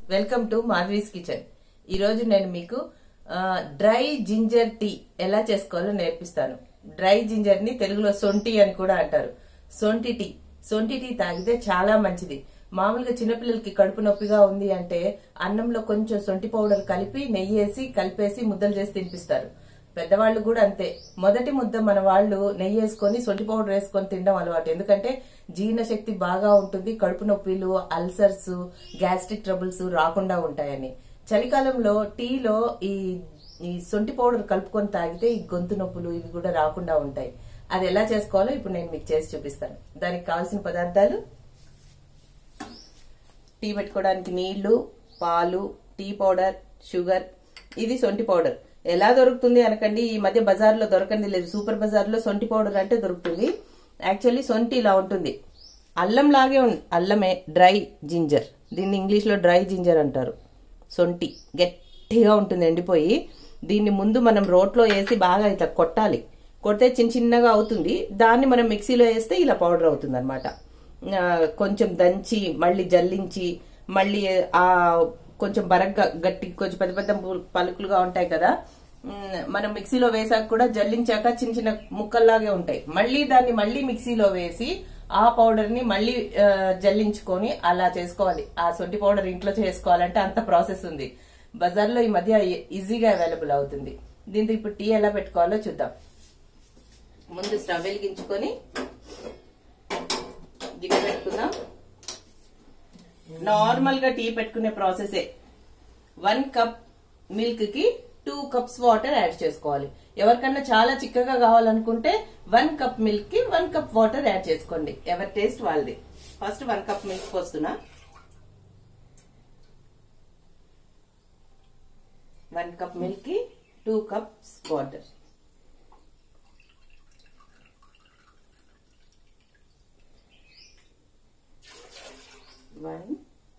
welcome to Madhavi's kitchen ఈ రోజు నేను మీకు ఆ, డ్రై జింజర్ టీ ఎలా చేసుకోవాలో నేర్పిస్తాను డ్రై జింజర్ ని తెలుగులో సొంటి అని కూడా అంటారు సొంటి టీ సొంటి టీ తాగితే చాలా మంచిది మామూలుగా చిన్నపిల్లలకి కడుపు నొప్పిగా ఉంది అంటే అన్నంలో కొంచెం సొంటి పౌడర్ కలిపి నెయ్యి వేసి కలిపేసి ముద్దలు చేసి తినిపిస్తారు పెద్దవాళ్ళు కూడా అంతే మొదటి ముద్ద మన వాళ్ళు నెయ్యి వేసుకొని సొంటి పౌడర్ వేసుకొని తినడం అలవాటు ఎందుకంటే జీర్ణశక్తి బాగా ఉంటుంది కడుపు నొప్పిలు అల్సర్స్ గ్యాస్ట్రిక్ ట్రబుల్స్ రాకుండా ఉంటాయని చలికాలంలో టీలో ఈ ఈ సొంటి పౌడర్ కలుపుకొని తాగితే ఈ గొంతు నొప్పులు ఇవి కూడా రాకుండా ఉంటాయి అది ఎలా చేసుకోవాలో ఇప్పుడు నేను మీకు చేసి చూపిస్తాను దానికి కావాల్సిన పదార్థాలు టీ పెట్టుకోవడానికి నీళ్లు పాలు టీ పౌడర్ షుగర్ ఇది సొంటి పౌడర్ ఎలా దొరుకుతుంది అనకండి ఈ మధ్య బజార్లో దొరకంది లేదు సూపర్ బజార్లో సొంటి పౌడర్ అంటే దొరుకుతుంది యాక్చువల్లీ సొంటి ఇలా ఉంటుంది అల్లం లాగే ఉంది అల్లమే డ్రై జింజర్ దీన్ని ఇంగ్లీష్లో డ్రై జింజర్ అంటారు సొంటి గట్టిగా ఉంటుంది ఎండిపోయి దీన్ని ముందు మనం రోట్లో వేసి బాగా ఇట్లా కొట్టాలి కొడితే చిన్న చిన్నగా అవుతుంది దాన్ని మనం మిక్సీలో వేస్తే ఇలా పౌడర్ అవుతుంది అనమాట కొంచెం దంచి మళ్ళీ జల్లించి మళ్ళీ ఆ కొంచెం బరగ్గా గట్టి కొంచెం పెద్ద పెద్ద పలుకులుగా ఉంటాయి కదా ఉమ్, మనం మిక్సీలో వేసాక కూడా జల్లించాక చిన్న చిన్న ముక్కల్లాగే ఉంటాయి మళ్ళీ దాన్ని మళ్ళీ మిక్సీలో వేసి ఆ పౌడర్ ని మళ్ళీ ఆ, జల్లించుకొని అలా చేసుకోవాలి ఆ సొంటి పౌడర్ ఇంట్లో చేసుకోవాలంటే అంత ప్రాసెస్ ఉంది బజార్లో ఈ మధ్య ఈజీగా అవైలబుల్ అవుతుంది దీంతో ఇప్పుడు టీ ఎలా పెట్టుకోవాలో చూద్దాం ముందు స్టవ్ వెలిగించుకొని గిన్నె పెట్టుకుందాం నార్మల్ గా టీ పెట్టుకునే ప్రాసెసే వన్ కప్ మిల్క్ కి టూ కప్స్ వాటర్ యాడ్ చేసుకోవాలి ఎవరికన్నా చాలా చిక్కగా కావాలనుకుంటే వన్ కప్ మిల్క్ కి వన్ కప్ వాటర్ యాడ్ చేసుకోండి ఎవరి టేస్ట్ వాళ్ళది ఫస్ట్ వన్ కప్ మిల్క్ పోస్తున్నా వన్ కప్ మిల్క్ కి two cups water one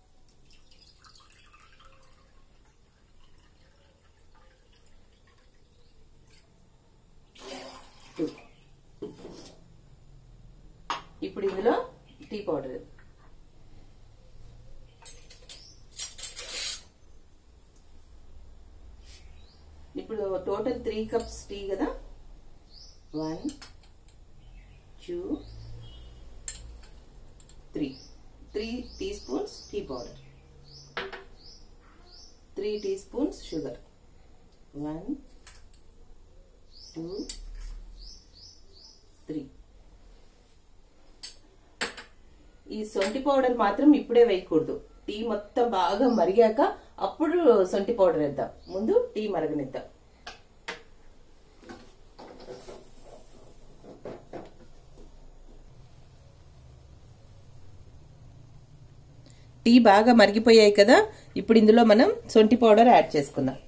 two ఇప్పుడు ఇందులో టీ పౌడర్ ఇప్పుడు టోటల్ త్రీ కప్స్ టీ కదా one two three three teaspoons tea powder three teaspoons sugar one two three ఈ సొంటి powder మాత్రం ఇప్పుడే వేయకూడదు టీ మొత్తం బాగా మరిగాక అప్పుడు సొంటి పౌడర్ వేద్దాం ముందు టీ మరగనిద్దాం టీ బాగా మరిగిపోయాయి కదా ఇప్పుడు ఇందులో మనం సొంటి పౌడర్ యాడ్ చేసుకుందాం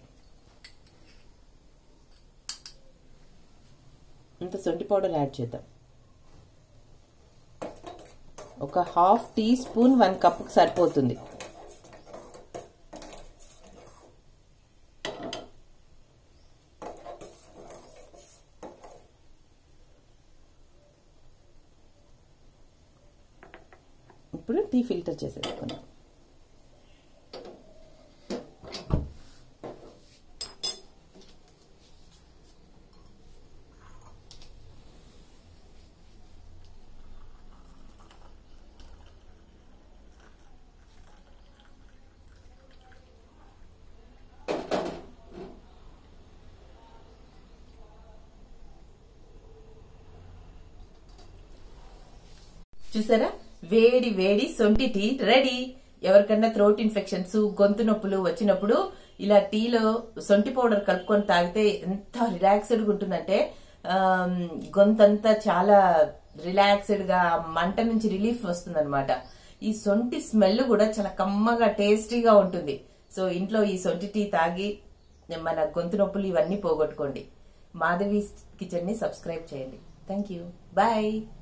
ఇంత సొంటి పౌడర్ యాడ్ చేద్దాం ఒక హాఫ్ టీ స్పూన్ వన్ కప్కి సరిపోతుంది ఇప్పుడు టీ ఫిల్టర్ చేసేసుకుందాం చూసారా వేడి వేడి సొంటి టీ రెడీ ఎవరికన్నా థ్రోట్ ఇన్ఫెక్షన్స్ గొంతు నొప్పులు వచ్చినప్పుడు ఇలా టీలో సొంటి పౌడర్ కలుపుకొని తాగితే ఎంత రిలాక్స్డ్ గా ఉంటుందంటే ఆమ్, గొంతంతా చాలా రిలాక్స్డ్ గా మంట నుంచి రిలీఫ్ వస్తుంది ఈ సొంటి స్మెల్ కూడా చాలా కమ్మగా టేస్టీగా ఉంటుంది సో ఇంట్లో ఈ సొంటి టీ తాగి మన గొంతు నొప్పులు ఇవన్నీ పోగొట్టుకోండి మాధవి కిచెన్ ని సబ్స్క్రైబ్ చేయండి థ్యాంక్ యూ బాయ్